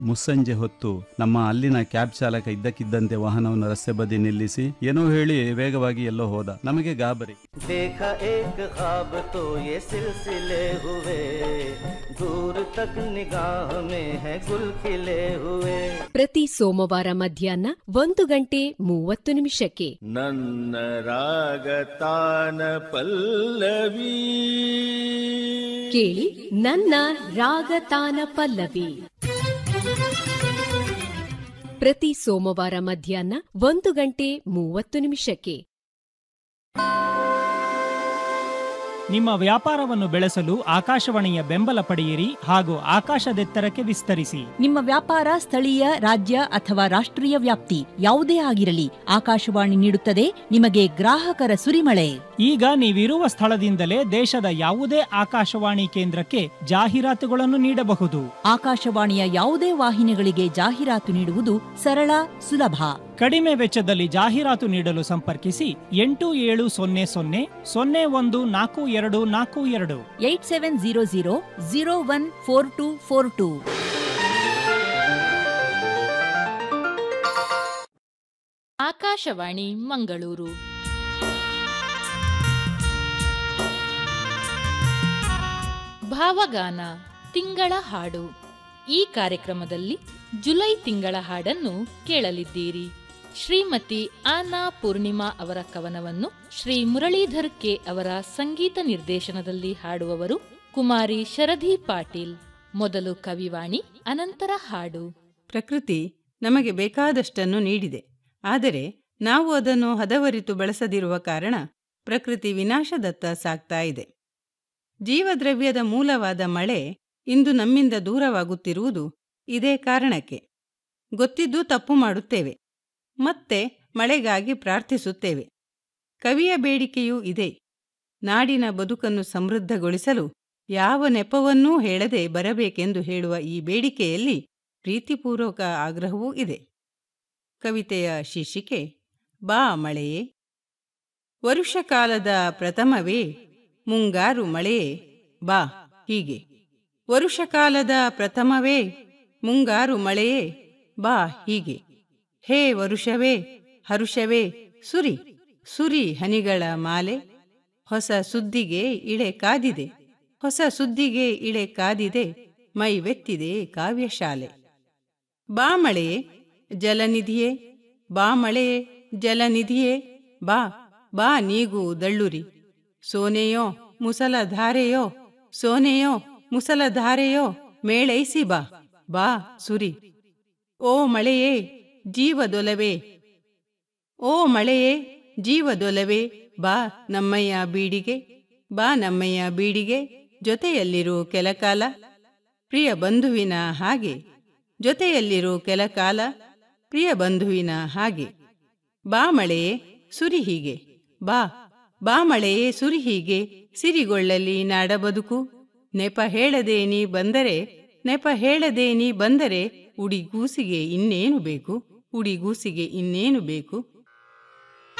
ಮುಸ್ಸಂಜೆ ಹೊತ್ತು ನಮ್ಮ ಅಲ್ಲಿನ ಕ್ಯಾಬ್ ಚಾಲಕ ಇದ್ದಕ್ಕಿದ್ದಂತೆ ವಾಹನವನ್ನು ರಸ್ತೆ ಬದಿ ನಿಲ್ಲಿಸಿ ಏನೋ ಹೇಳಿ ವೇಗವಾಗಿ ಎಲ್ಲೋ ಹೋದ ನಮಗೆ ಗಾಬರಿ देखा एक ख्वाब तो ये सिलसिले हुए दूर तक निगाह में है गुल खिले हुए ಪ್ರತಿ ಸೋಮವಾರ ಮಧ್ಯಾಹ್ನ ಒಂದು ಗಂಟೆ ಮೂವತ್ತು ನಿಮಿಷಕ್ಕೆ ನನ್ನ ರಾಗತಾನ ಪಲ್ಲವಿ ಕೇಳಿ ನನ್ನ ರಾಗತಾನ ಪಲ್ಲವಿ ಪ್ರತಿ ಸೋಮವಾರ ಮಧ್ಯಾಹ್ನ ಒಂದು ಗಂಟೆ ಮೂವತ್ತು ನಿಮಿಷಕ್ಕೆ ನಿಮ್ಮ ವ್ಯಾಪಾರವನ್ನು ಬೆಳೆಸಲು ಆಕಾಶವಾಣಿಯ ಬೆಂಬಲ ಪಡೆಯಿರಿ ಹಾಗೂ ಆಕಾಶದೆತ್ತರಕ್ಕೆ ವಿಸ್ತರಿಸಿ ನಿಮ್ಮ ವ್ಯಾಪಾರ ಸ್ಥಳೀಯ ರಾಜ್ಯ ಅಥವಾ ರಾಷ್ಟ್ರೀಯ ವ್ಯಾಪ್ತಿ ಯಾವುದೇ ಆಗಿರಲಿ ಆಕಾಶವಾಣಿ ನೀಡುತ್ತದೆ ನಿಮಗೆ ಗ್ರಾಹಕರ ಸುರಿಮಳೆ ಈಗ ನೀವಿರುವ ಸ್ಥಳದಿಂದಲೇ ದೇಶದ ಯಾವುದೇ ಆಕಾಶವಾಣಿ ಕೇಂದ್ರಕ್ಕೆ ಜಾಹೀರಾತುಗಳನ್ನು ನೀಡಬಹುದು ಆಕಾಶವಾಣಿಯ ಯಾವುದೇ ವಾಹಿನಿಗಳಿಗೆ ಜಾಹೀರಾತು ನೀಡುವುದು ಸರಳ ಸುಲಭ ಕಡಿಮೆ ವೆಚ್ಚದಲ್ಲಿ ಜಾಹೀರಾತು ನೀಡಲು ಸಂಪರ್ಕಿಸಿ ಎಂಟು ಏಳು ಸೊನ್ನೆ ಸೊನ್ನೆ ಸೊನ್ನೆ ಒಂದು ನಾಲ್ಕು ಎರಡು ನಾಲ್ಕು ಎರಡು eight seven zero zero zero one four two four two Akashvani Mangaluru ಭಾವಗಾನ ತಿಂಗಳ ಹಾಡು ಈ ಕಾರ್ಯಕ್ರಮದಲ್ಲಿ ಜುಲೈ ತಿಂಗಳ ಹಾಡನ್ನು ಕೇಳಲಿದ್ದೀರಿ ಶ್ರೀಮತಿ ಆನಾ ಪೂರ್ಣಿಮಾ ಅವರ ಕವನವನ್ನು ಶ್ರೀ ಮುರಳೀಧರ್ ಕೆ ಅವರ ಸಂಗೀತ ನಿರ್ದೇಶನದಲ್ಲಿ ಹಾಡುವವರು ಕುಮಾರಿ ಶರಧಿ ಪಾಟೀಲ್ ಮೊದಲು ಕವಿವಾಣಿ ಅನಂತರ ಹಾಡು ಪ್ರಕೃತಿ ನಮಗೆ ಬೇಕಾದಷ್ಟನ್ನು ನೀಡಿದೆ ಆದರೆ ನಾವು ಅದನ್ನು ಹದವರಿತು ಬಳಸದಿರುವ ಕಾರಣ ಪ್ರಕೃತಿ ವಿನಾಶದತ್ತ ಸಾಗ್ತಾ ಇದೆ ಜೀವದ್ರವ್ಯದ ಮೂಲವಾದ ಮಳೆ ಇಂದು ನಮ್ಮಿಂದ ದೂರವಾಗುತ್ತಿರುವುದು ಇದೇ ಕಾರಣಕ್ಕೆ ಗೊತ್ತಿದ್ದು ತಪ್ಪು ಮಾಡುತ್ತೇವೆ ಮತ್ತೆ ಮಳೆಗಾಗಿ ಪ್ರಾರ್ಥಿಸುತ್ತೇವೆ ಕವಿಯ ಬೇಡಿಕೆಯೂ ಇದೆ ನಾಡಿನ ಬದುಕನ್ನು ಸಮೃದ್ಧಗೊಳಿಸಲು ಯಾವ ನೆಪವನ್ನೂ ಹೇಳದೆ ಬರಬೇಕೆಂದು ಹೇಳುವ ಈ ಬೇಡಿಕೆಯಲ್ಲಿ ಪ್ರೀತಿಪೂರ್ವಕ ಆಗ್ರಹವೂ ಇದೆ ಕವಿತೆಯ ಶೀರ್ಷಿಕೆ ಬಾ ಮಳೆಯೇ ವರುಷಕಾಲದ ಪ್ರಥಮವೇ ಮುಂಗಾರು ಮಳೆಯೇ ಬಾ ಹೀಗೆ ವರುಷಕಾಲದ ಪ್ರಥಮವೇ ಮುಂಗಾರು ಮಳೆಯೇ ಬಾ ಹೀಗೆ ಹೇ ವರುಷವೇ ಹರುಷವೇ ಸುರಿ ಸುರಿ ಹನಿಗಳ ಮಾಲೆ ಹೊಸ ಸುದ್ದಿಗೆ ಇಳೆ ಕಾದಿದೆ ಹೊಸ ಸುದ್ದಿಗೆ ಇಳೆ ಕಾದಿದೆ ಮೈ ವೆತ್ತಿದೆ ಕಾವ್ಯಶಾಲೆ ಬಾ ಮಳೆಯೇ ಜಲನಿಧಿಯೇ ಬಾ ಮಳೆಯೇ ಜಲನಿಧಿಯೇ ಬಾ ಬಾ ನೀಗು ದಳ್ಳುರಿ ಸೋನೆಯೋ ಮುಸಲಧಾರೆಯೋ ಸೋನೆಯೋ ಮುಸಲಧಾರೆಯೋ ಮೇಳೈಸಿ ಬಾ ಬಾ ಸುರಿ ಓ ಮಳೆಯೇ ಜೀವದೊಲವೇ ಓ ಮಳೆಯೇ ಜೀವದೊಲವೇ ಬಾ ನಮ್ಮಯ್ಯ ಬೀಡಿಗೆ ಬಾ ನಮ್ಮಯ್ಯ ಬೀಡಿಗೆ ಜೊತೆಯಲ್ಲಿರು ಕೆಲಕಾಲ ಪ್ರಿಯ ಬಂಧುವಿನ ಹಾಗೆ ಜೊತೆಯಲ್ಲಿರು ಕೆಲಕಾಲ ಪ್ರಿಯ ಬಂಧುವಿನ ಹಾಗೆ ಬಾ ಮಳೆಯೇ ಸುರಿ ಹೀಗೆ ಬಾ ಬಾ ಮಳೆಯೇ ಸುರಿ ಹೀಗೆ ಸಿರಿಗೊಳ್ಳಲಿ ನಾಡ ಬದುಕು ನೆಪ ಹೇಳದೆ ನೀ ಬಂದರೆ ನೆಪ ಹೇಳದೆ ನೀ ಬಂದರೆ ಉಡಿಗೂಸಿಗೆ ಇನ್ನೇನು ಬೇಕು ಉಡಿಗೂಸಿಗೆ ಇನ್ನೇನು ಬೇಕು